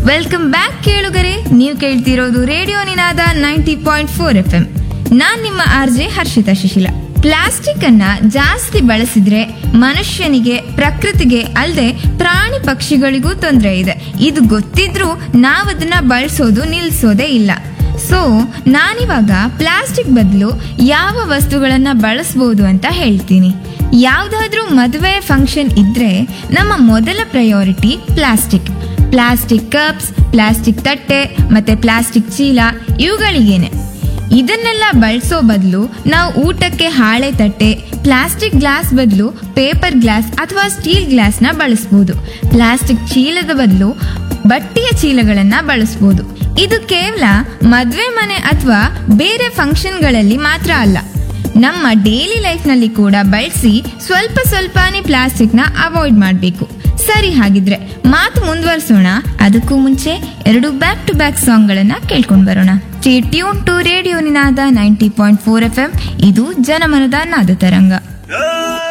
welcome back ಕೇಳುಗರೆ ನೀವು ಕೇಳ್ತಿರೋದು radio Ninada ninety point four F M ನಾನ್ ನಿಮ್ಮ R J Harshitha Shishila plastic ಅನ್ನ ಜಾಸ್ತಿ ಬಳಸಿದ್ರೆ ಮನುಷ್ಯನಿಗೆ ಪ್ರಕೃತಿಗೆ ಅಲ್ಲದೆ ಪ್ರಾಣಿ ಪಕ್ಷಿಗಳಿಗೂ ತೊಂದರೆ ಇದೆ ಇದು ಗೊತ್ತಿದ್ರೂ ನಾವದನ್ನ ಬಳಸೋದು ನಿಲ್ಸೋದೇ ಇಲ್ಲ ಸೊ ನಾನಿವಾಗ ಪ್ಲಾಸ್ಟಿಕ್ ಬದಲು ಯಾವ ವಸ್ತುಗಳನ್ನ ಬಳಸ್ಬೋದು ಅಂತ ಹೇಳ್ತೀನಿ ಯಾವ್ದಾದ್ರೂ ಮದುವೆ ಫಂಕ್ಷನ್ ಇದ್ರೆ ನಮ್ಮ ಮೊದಲ priority plastic plastic cups plastic ತಟ್ಟೆ ಮತ್ತೆ ಪ್ಲಾಸ್ಟಿಕ್ ಚೀಲ ಇವುಗಳಿಗೇನೆ ಇದನ್ನೆಲ್ಲ ಬಳಸೋ ಬದಲು ನಾವು ಊಟಕ್ಕೆ ಹಾಳೆ ತಟ್ಟೆ ಪ್ಲಾಸ್ಟಿಕ್ ಗ್ಲಾಸ್ ಬದಲು ಪೇಪರ್ ಗ್ಲಾಸ್ ಅಥವಾ ಸ್ಟೀಲ್ ಗ್ಲಾಸ್ನ ಬಳಸ್ಬೋದು ಪ್ಲಾಸ್ಟಿಕ್ ಚೀಲದ ಬದಲು ಬಟ್ಟೆಯ ಚೀಲಗಳನ್ನ ಬಳಸ್ಬೋದು ಇದು ಕೇವಲ ಮದುವೆ ಮನೆ ಅಥವಾ ಬೇರೆ ಫಂಕ್ಷನ್ಗಳಲ್ಲಿ ಮಾತ್ರ ಅಲ್ಲ ನಮ್ಮ ಡೈಲಿ ಲೈಫ್ನಲ್ಲಿ ಕೂಡ ಬಳಸಿ ಸ್ವಲ್ಪ ಸ್ವಲ್ಪನೇ ಪ್ಲಾಸ್ಟಿಕ್ನ ಅವಾಯ್ಡ್ ಮಾಡಬೇಕು ಸರಿ ಹಾಗಿದ್ರೆ ಮಾತು ಮುಂದುವರಿಸೋಣ ಅದಕ್ಕೂ ಮುಂಚೆ ಎರಡು ಬ್ಯಾಕ್ ಟು ಬ್ಯಾಕ್ ಸಾಂಗ್ಗಳನ್ನ ಕೇಳ್ಕೊಂಡು ಬರೋಣ tune to radio Ninada ninety point four F M ಇದು ಜನಮನದ ನಾದ ತರಂಗ